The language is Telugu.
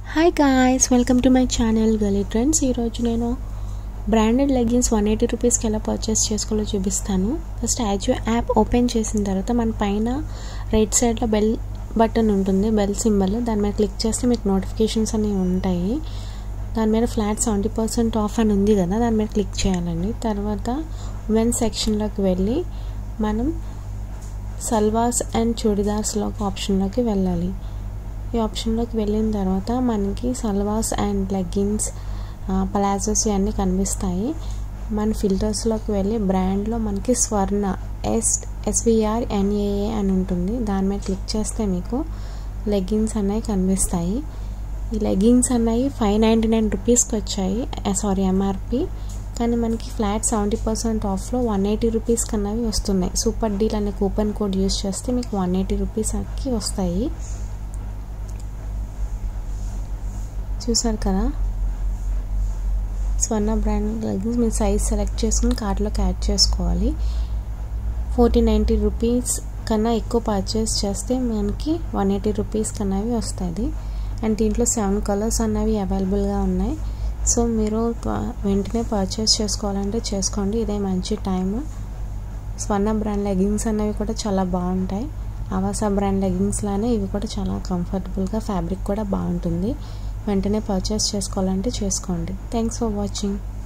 hi guys welcome to my channel Gali trends ఈరోజు నేను బ్రాండెడ్ లెగ్గిన్స్ వన్ ఎయిటీ రూపీస్కి ఎలా పర్చేస్ చేసుకోవాలో చూపిస్తాను ఫస్ట్ యాజో యాప్ ఓపెన్ చేసిన తర్వాత మన పైన రైట్ సైడ్లో బెల్ బటన్ ఉంటుంది బెల్ సింబల్ దాని మీద క్లిక్ చేస్తే మీకు నోటిఫికేషన్స్ అనేవి ఉంటాయి దాని మీద ఫ్లాట్ సెవెంటీ పర్సెంట్ ఆఫ్ అని ఉంది కదా దాని మీద క్లిక్ చేయాలండి తర్వాత ఉమెన్ సెక్షన్లోకి వెళ్ళి మనం సల్వాస్ అండ్ చుడిదార్స్లోకి ఆప్షన్లోకి వెళ్ళాలి ఈ ఆప్షన్లోకి వెళ్ళిన తర్వాత మనకి సల్వాస్ అండ్ లెగ్గిన్స్ పలాజోస్ ఇవన్నీ కనిపిస్తాయి మన ఫిల్టర్స్లోకి వెళ్ళి బ్రాండ్లో మనకి స్వర్ణ ఎస్ ఎస్విఆర్ ఎన్ఏఏ అని ఉంటుంది దాని మీద క్లిక్ చేస్తే మీకు లెగ్గిన్స్ అనేవి కనిపిస్తాయి ఈ లెగ్గిన్స్ అనేవి ఫైవ్ నైంటీ నైన్ రూపీస్కి వచ్చాయి సారీ ఎంఆర్పి కానీ మనకి ఫ్లాట్ సెవెంటీ పర్సెంట్ ఆఫ్లో వన్ ఎయిటీ రూపీస్ కన్నవి వస్తున్నాయి సూపర్ డీల్ అనే కూపన్ కోడ్ యూస్ చేస్తే మీకు వన్ ఎయిటీ రూపీస్కి వస్తాయి చూసారు కదా స్వర్ణ బ్రాండ్ లెగ్గిన్స్ మీ సైజ్ సెలెక్ట్ చేసుకుని కార్ట్లోకి యాడ్ చేసుకోవాలి ఫోర్టీ నైంటీ రూపీస్ కన్నా ఎక్కువ పర్చేస్ చేస్తే మనకి వన్ ఎయిటీ రూపీస్ కన్నవి వస్తుంది అండ్ దీంట్లో సెవెన్ కలర్స్ అన్నవి అవైలబుల్గా ఉన్నాయి సో మీరు వెంటనే పర్చేస్ చేసుకోవాలంటే చేసుకోండి ఇదే మంచి టైం స్వర్ణ బ్రాండ్ లెగ్గిన్స్ అనేవి కూడా చాలా బాగుంటాయి ఆవాసా బ్రాండ్ లెగ్గిన్స్ లానే ఇవి కూడా చాలా కంఫర్టబుల్గా ఫ్యాబ్రిక్ కూడా బాగుంటుంది వెంటనే పర్చేస్ చేసుకోవాలంటే చేసుకోండి థ్యాంక్స్ ఫర్ వాచింగ్